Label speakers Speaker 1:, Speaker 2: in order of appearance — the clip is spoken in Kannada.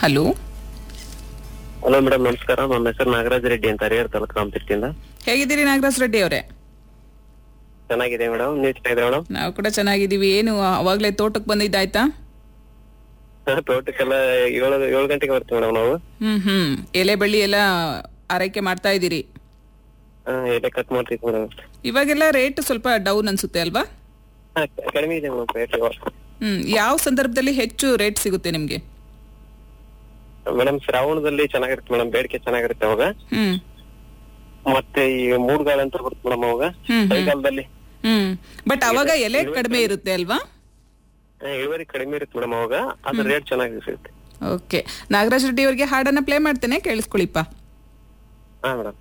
Speaker 1: ಹಲೋ
Speaker 2: ಹಲೋ ಮೇಡಮ್ ನಮಸ್ಕಾರ ನನ್ನ ಹೆಸರು ನಾಗರಾಜ್ ರೆಡ್ಡಿ ಅಂತ ಹರಿಹರ ತಾಲೂಕು ರಾಮತಿರ್ತಿಯಿಂದ
Speaker 1: ಹೇಗಿದ್ದೀರಿ ನಾಗರಾಜ್ ರೆಡ್ಡಿ ಅವರೇ
Speaker 2: ಚೆನ್ನಾಗಿದೆ ಮೇಡಮ್ ನೀವು ಚೆನ್ನಾಗಿದೆ ಮೇಡಮ್
Speaker 1: ನಾವು ಕೂಡ ಚೆನ್ನಾಗಿದ್ದೀವಿ ಏನು ಅವಾಗಲೇ ತೋಟಕ್ಕೆ ಬಂದಿದ್ದಾಯ್ತಾ
Speaker 2: ತೋಟಕ್ಕೆಲ್ಲ ಏಳು ಏಳು ಗಂಟೆಗೆ ಬರ್ತೀವಿ ಮೇಡಮ್ ನಾವು
Speaker 1: ಹ್ಮ್ ಹ್ಮ್ ಎಲೆ ಬಳ್ಳಿ ಎಲ್ಲ ಆರೈಕೆ ಮಾಡ್ತಾ ಇದ್ದೀರಿ
Speaker 2: ಹಾ, ಎಲೆ ಕಟ್ ಮಾಡ್ತೀವಿ ಮೇಡಮ್
Speaker 1: ಇವಾಗೆಲ್ಲ ರೇಟ್ ಸ್ವಲ್ಪ ಡೌನ್ ಅನ್ಸುತ್ತೆ ಅಲ್ವಾ
Speaker 2: ಕಡಿಮೆ ಇದೆ ಮೇಡಮ್ ರೇಟ್
Speaker 1: ಹ್ಮ್ ಯಾವ ಸಂದರ್ಭದಲ್ಲಿ ಹೆಚ್ಚು ರೇಟ್ ಸಿಗುತ್ತೆ ನಿಮ್ಗೆ
Speaker 2: ಮೇಡಮ್ ಶ್ರಾವಣದಲ್ಲಿ ಚೆನ್ನಾಗಿರುತ್ತೆ ಮೇಡಮ್ ಬೇಡಿಕೆ ಚೆನ್ನಾಗಿರುತ್ತೆ ಅವಾಗ
Speaker 1: ಹ್ಮ್
Speaker 2: ಮತ್ತೆ ಈ ಮೂಡ್ಗಾಳ ಅಂತ ಬರುತ್ತೆ ಮೇಡಮ್ ಅವಾಗ
Speaker 1: ಹ್ಮ್,
Speaker 2: ಚಳಿಗಾಲದಲ್ಲಿ
Speaker 1: ಹ್ಮ್ ಬಟ್ ಅವಾಗ ಎಲೆ ಕಡಿಮೆ ಇರುತ್ತೆ ಅಲ್ವಾ
Speaker 2: ಹಾ, ಇಳುವರಿ ಕಡಿಮೆ ಇರುತ್ತೆ ಮೇಡಮ್ ಅವಾಗ ಅದ್ರ ರೇಟ್ ಚೆನ್ನಾಗಿ ಸಿಗುತ್ತೆ
Speaker 1: ಓಕೆ ನಾಗರಾಜ್ ರೆಡ್ಡಿ ಅವರಿಗೆ ಹಾಡನ್ನ ಪ್ಲೇ ಮಾಡ್ತೇನೆ ಕೇಳಿಸ್ಕೊಳ್ಳಿಪ್ಪ
Speaker 2: ಹಾ ಮೇಡಮ್